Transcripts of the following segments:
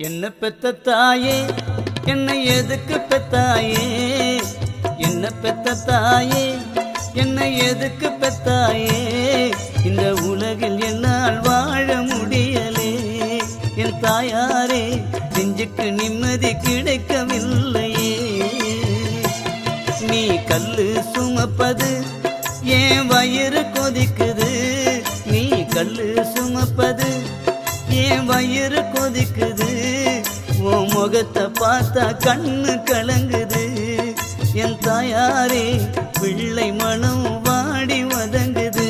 என்ன பெத்த தாயே என்னை எதுக்கு பெத்தாயே என்ன பெத்த தாயே என்னை எதுக்கு பெத்தாயே இந்த உலகில் என்னால் வாழ முடியலே என் தாயாரே நெஞ்சுக்கு நிம்மதி கிடைக்கவில்லையே நீ கல்லு சுமப்பது ஏன் வயிறு கொதிக்குது நீ கல்லு சுமப்பது ஏன் வயிறு கொதிக்குது உன் முகத்தை பார்த்தா கண்ணு கலங்குது என் தாயாரே பிள்ளை மனம் வாடி வதங்குது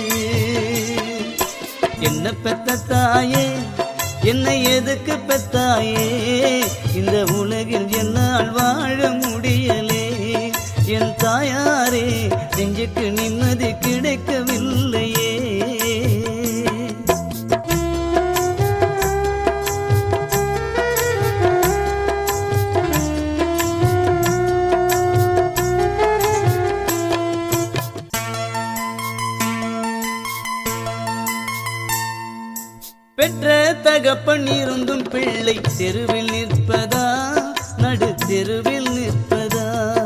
என்ன பெத்த தாயே என்னை எதுக்கு பெத்தாயே இந்த உலகில் என்னால் வாழ முடியலே என் தாயாரே நெஞ்சுக்கு நிம்மதி கிடைக்கவில்லையே பெற்ற தகப்பன் இருந்தும் பிள்ளை தெருவில் நிற்பதா நடு தெருவில் நிற்பதா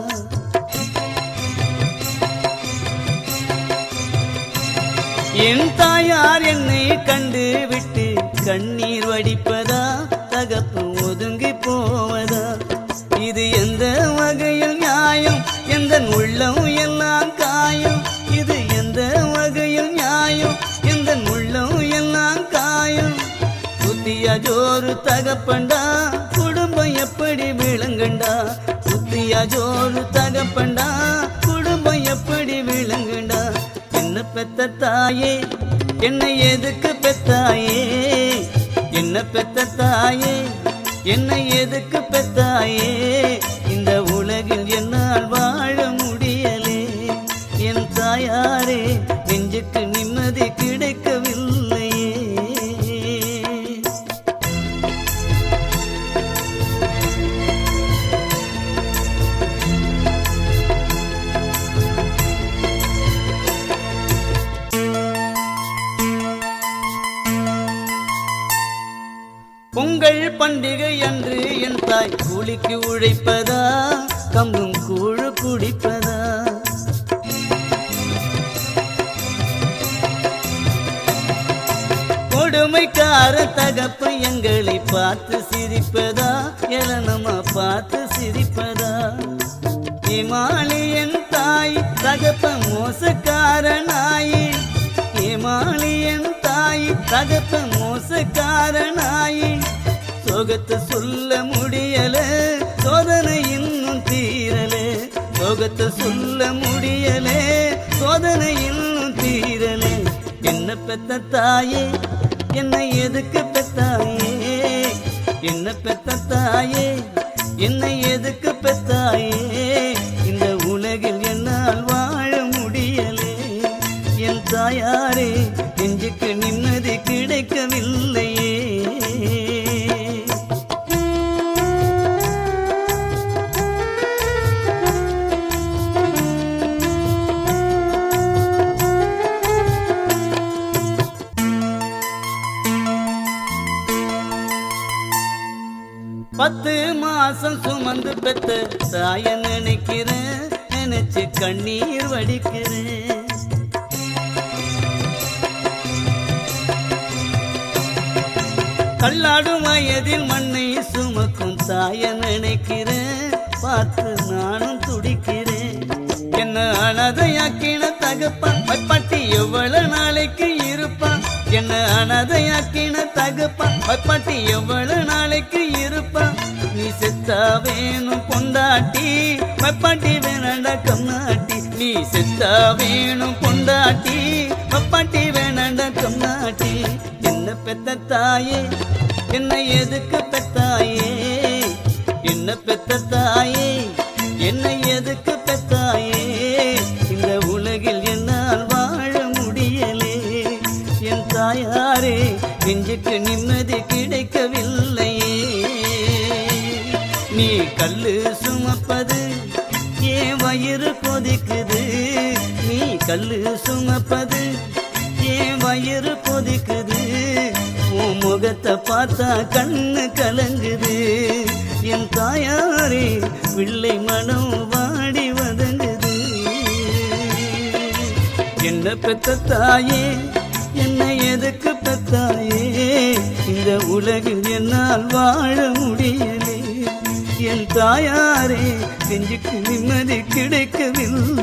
என் தாயார் என்னை கண்டு விட்டு கண்ணீர் வடிப்பதா தகப்பு ஒதுங்கி போவதா இது எந்த வகையில் நியாயம் எந்த உள்ளம் எல்லாம் காயம் இது எந்த வகையில் நியாயம் எந்த உள்ளம் எல்லாம் காயம் புத்தியா ஜோரு தகப்பண்டா குடும்பம் எப்படி விளங்குண்டா புத்தியா ஜோரு தகப்பண்டா குடும்பம் எப்படி விளங்குண்டா என்ன பெத்த தாயே என்னை எதுக்கு பெத்தாயே என்ன பெத்த தாயே என்னை எதுக்கு பெத்தாயே இந்த உலகில் என்னால் வாழ முடியலே என் தாயாரே நெஞ்சுக்கு நிம்மதி கிடைக்கவில்லையே பொங்கல் பண்டிகை அன்று என் தாய் கூலிக்கு உழைப்பதா கம்பும் கூழு குடிப்பதா கொடுமைக்கார தகப்பு எங்களை பார்த்து சிரிப்பதா எலனமா பார்த்து சிரிப்பதா இமாலியன் தாய் தகப்ப மோசக்கார நாயி இமாலியன் தாய் தகப்ப மோசக்கார நாயி சோகத்தை சொல்ல முடியல சோதனை இன்னும் தீரல சோகத்தை சொல்ல முடியல சோதனை இன்னும் தீரல என்ன பெத்த தாயே என்னை எதுக்கு பெத்தாயே என்ன பெத்த தாயே என்னை எதுக்கு பெத்தாயே இந்த உலகில் என்னால் வாழ முடியலே என் தாயாரே நெஞ்சுக்கு நிம்மதி கிடைக்கவில்லையே பத்து மாசம் சுமந்து பெத்த தாய நினைக்கிறேன் நினைச்சு கண்ணீர் வடிக்கிறேன் தள்ளாடும் வயதில் மண்ணை சுமக்கும் தாய நினைக்கிறேன் பார்த்து நானும் துடிக்கிறேன் என்ன அனதையாக்கின தகப்பான் பட்டி எவ்வளவு நாளைக்கு இருப்பான் என்ன அனதையாக்கின தகப்பான் பட்டி எவ்வளவு நாளைக்கு இருப்பான் நீ செத்தா வேணும் பொண்டாட்டி பப்பாட்டி வேணாண்டா கம்நாட்டி நீ செத்தா வேணும் பொண்டாட்டி பப்பாட்டி வேணாண்டா கம்நாட்டி என்ன பெத்த தாயே என்னை எதுக்கு பெத்தாயே என்ன பெத்த தாயே என்னை எதுக்கு பெத்தாயே இந்த உலகில் என்னால் வாழ முடியலே என் தாயாரே நெஞ்சுக்கு நிம்மதி கிடைக்கவில்லையே நீ கல்லு சுமப்பது ஏன் வயிறு கொதிக்குது நீ கல்லு சுமப்பது ஏன் வயிறு கொதிக்குது உன் முகத்தை பார்த்தா கண்ணு கலங்குது என் தாயாரே பிள்ளை மனம் வாடி வதங்குது என்ன பெத்த தாயே என்னை எதுக்கு பெத்தாயே இந்த உலகில் என்னால் வாழ முடியலே என் தாயாரே நெஞ்சுக்கு நிம்மதி கிடைக்கவில்லை